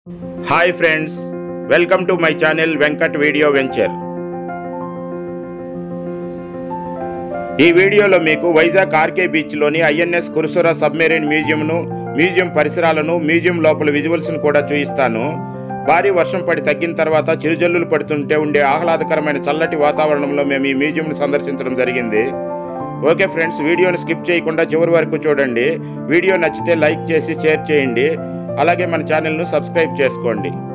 hi friends welcome to my channel Venkat video venture ఈ వీడియోలో మీకు వైజాగ్ ఆర్కే బీచ్లోని ఐఎన్ఎస్ కురుసుర సబ్మెరీన్ మ్యూజియంను మ్యూజియం పరిసరాలను మ్యూజియం లోపల విజువల్స్ను కూడా చూపిస్తాను భారీ వర్షం పడి తగ్గిన తర్వాత చిరుజల్లులు పడుతుంటే ఉండే ఆహ్లాదకరమైన చల్లటి వాతావరణంలో మేము ఈ మ్యూజియంను సందర్శించడం జరిగింది ఓకే ఫ్రెండ్స్ వీడియోని స్కిప్ చేయకుండా చివరి వరకు చూడండి వీడియో నచ్చితే లైక్ చేసి షేర్ చేయండి అలాగే మన ఛానల్ను సబ్స్క్రైబ్ చేసుకోండి